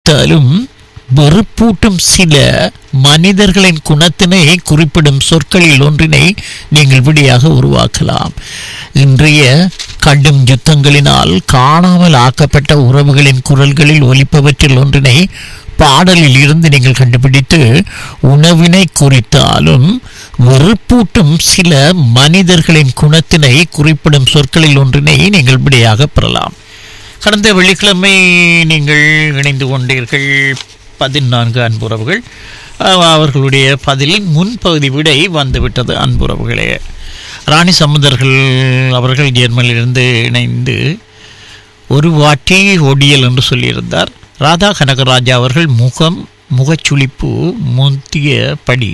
குறித்தாலும் வெறுப்பூட்டும் சில மனிதர்களின் குணத்தினை குறிப்பிடும் சொற்களில் ஒன்றினை நீங்கள் விடியாக உருவாக்கலாம் இன்றைய கடும் யுத்தங்களினால் காணாமல் ஆக்கப்பட்ட உறவுகளின் குரல்களில் ஒலிப்பவற்றில் ஒன்றினை பாடலில் இருந்து நீங்கள் கண்டுபிடித்து உணவினை குறித்தாலும் வெறுப்பூட்டும் சில மனிதர்களின் குணத்தினை குறிப்பிடும் சொற்களில் ஒன்றினை நீங்கள் விடையாக பெறலாம் கடந்த வெள்ளிக்கிழமை நீங்கள் இணைந்து கொண்டீர்கள் பதினான்கு அன்புறவுகள் அஹ், அவர்களுடைய பதிலின் முன்பகுதி விடை வந்துவிட்டது அன்புறவுகளே ராணி சமுதர்கள் அவர்கள் ஜெர்மனியிலிருந்து இணைந்து ஒரு வாட்டி ஒடியல் என்று சொல்லியிருந்தார் ராதா கனகராஜா அவர்கள் முகம் முகச்சுளிப்பு முந்திய படி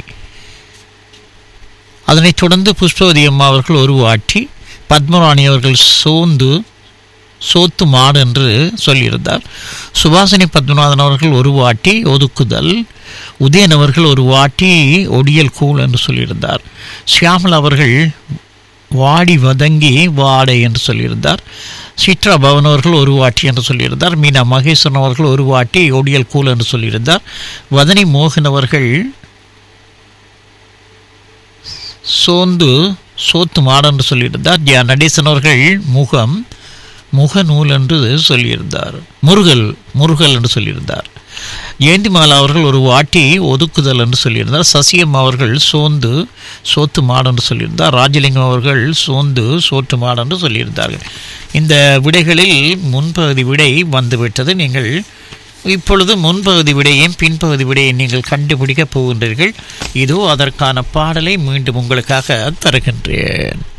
அதனைத் தொடர்ந்து புஷ்பவதி அம்மா அவர்கள் ஒரு வாட்டி பத்மராணி அவர்கள் சோந்து சோத்து மாடு என்று சொல்லியிருந்தார் சுபாசினி பத்மநாதன் அவர்கள் ஒரு வாட்டி ஒதுக்குதல் உதயன் அவர்கள் ஒரு வாட்டி ஒடியல் கூழ் என்று சொல்லியிருந்தார் ஷியாமல் அவர்கள் வாடி வதங்கி வாடை என்று சொல்லியிருந்தார் சித்ரா பவன் அவர்கள் ஒரு வாட்டி என்று சொல்லியிருந்தார் மீனா மகேஸ்வரன் அவர்கள் ஒரு வாட்டி ஒடியல் கூல் என்று சொல்லியிருந்தார் வதனி மோகன் அவர்கள் சோந்து சோத்து மாடு என்று சொல்லியிருந்தார் ஜியா நடேசன் அவர்கள் முகம் முகநூல் என்று சொல்லியிருந்தார் முருகல் முருகல் என்று சொல்லியிருந்தார் ஜெயந்திமாலா அவர்கள் ஒரு வாட்டி ஒதுக்குதல் என்று சொல்லியிருந்தார் சசியம் அவர்கள் சோந்து சோத்து மாடு என்று சொல்லியிருந்தார் ராஜலிங்கம் அவர்கள் சோந்து சோத்து மாடு என்று சொல்லியிருந்தார்கள் இந்த விடைகளில் முன்பகுதி விடை வந்துவிட்டது நீங்கள் இப்பொழுது முன்பகுதி விடையும் பின்பகுதி விடையும் நீங்கள் கண்டுபிடிக்கப் போகின்றீர்கள் இதோ அதற்கான பாடலை மீண்டும் உங்களுக்காக தருகின்றேன்